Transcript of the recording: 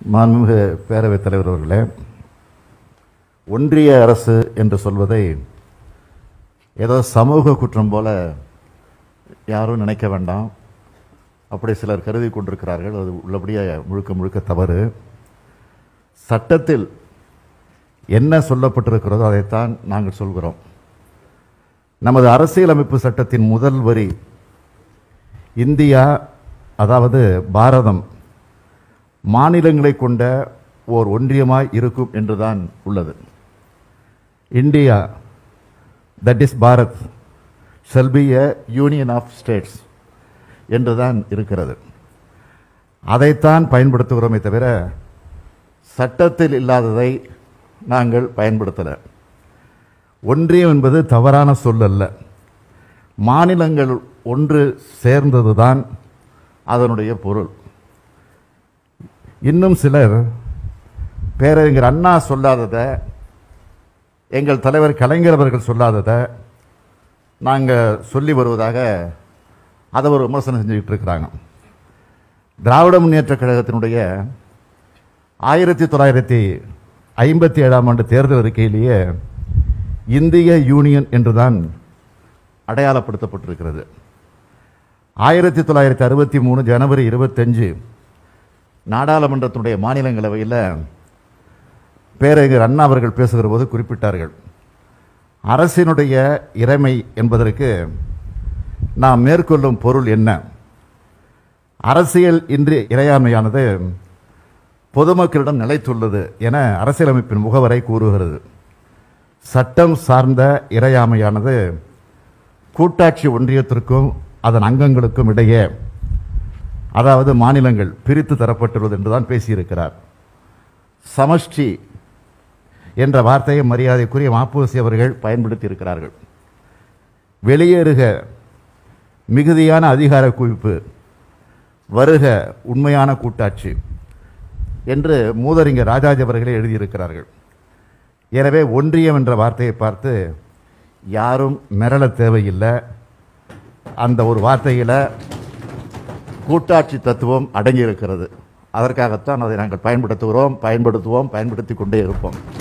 மாண்புமிகு பேரவைத் தலைவர் அவர்களே ஒன்றிய அரசு என்று சொல்வதை ஏதோ சமூக குற்றம் போல யாரும் நினைக்க வேண்டாம் அப்படி சிலர் கருதி கொண்டிருக்கிறார்கள் அது உள்ளபடியே முழுக்க முழுக்க தவறு சட்டத்தில் என்ன சொல்லப்பட்டிருக்கிறதோ அதைத்தான் நாங்கள் சொல்கிறோம் நமது அரசியலமைப்பு சட்டத்தின் முதல் வரி இந்தியா அதாவது பாரதம் மாநிலங்களை கொண்ட ஓர் ஒன்றியமாய் இருக்கும் என்றுதான் உள்ளது India that is Bharat shall be a union of states என்றுதான் இருக்கிறது அதைத்தான் பயன்படுத்துகிறோமே தவிர சட்டத்தில் இல்லாததை நாங்கள் பயன்படுத்தலை ஒன்றியம் என்பது தவறான சொல் அல்ல மாநிலங்கள் ஒன்று சேர்ந்ததுதான் அதனுடைய பொருள் இன்னும் சிலர் பேரறிஞர் அண்ணா சொல்லாததை எங்கள் தலைவர் கலைஞர் அவர்கள் சொல்லாததை நாங்கள் சொல்லி வருவதாக அதை ஒரு விமர்சனம் செஞ்சுக்கிட்டு இருக்கிறாங்க திராவிட முன்னேற்ற கழகத்தினுடைய ஆயிரத்தி தொள்ளாயிரத்தி ஐம்பத்தி ஏழாம் ஆண்டு தேர்தல் அறிக்கையிலேயே இந்திய யூனியன் என்றுதான் அடையாளப்படுத்தப்பட்டிருக்கிறது ஆயிரத்தி தொள்ளாயிரத்தி அறுபத்தி மூணு ஜனவரி இருபத்தஞ்சு நாடாளுமன்றத்தினுடைய மாநிலங்களவையில் பேரறிஞர் அண்ணா அவர்கள் பேசுகிற போது குறிப்பிட்டார்கள் அரசினுடைய இறைமை என்பதற்கு நாம் மேற்கொள்ளும் பொருள் என்ன அரசியல் இன்றி இறையாமையானது பொதுமக்களிடம் நிலைத்துள்ளது என அரசியலமைப்பின் முகவரை கூறுகிறது சட்டம் சார்ந்த இறையாமையானது கூட்டாட்சி ஒன்றியத்திற்கும் அதன் அங்கங்களுக்கும் இடையே அதாவது மாநிலங்கள் பிரித்து தரப்பட்டுள்ளது என்றுதான் பேசியிருக்கிறார் சமஷ்டி என்ற வார்த்தையை மரியாதைக்குரிய மாப்போசி அவர்கள் பயன்படுத்தி இருக்கிறார்கள் வெளியேறுக மிகுதியான அதிகார குவிப்பு வருக உண்மையான கூட்டாட்சி என்று மூதறிஞர் ராஜாஜி அவர்களே எழுதியிருக்கிறார்கள் எனவே ஒன்றியம் என்ற வார்த்தையை பார்த்து யாரும் மிரள தேவையில்லை அந்த ஒரு வார்த்தையில் கூட்டாட்சி தத்துவம் அடங்கியிருக்கிறது அதற்காகத்தான் அதை நாங்கள் பயன்படுத்துகிறோம் பயன்படுத்துவோம் பயன்படுத்தி கொண்டே இருப்போம்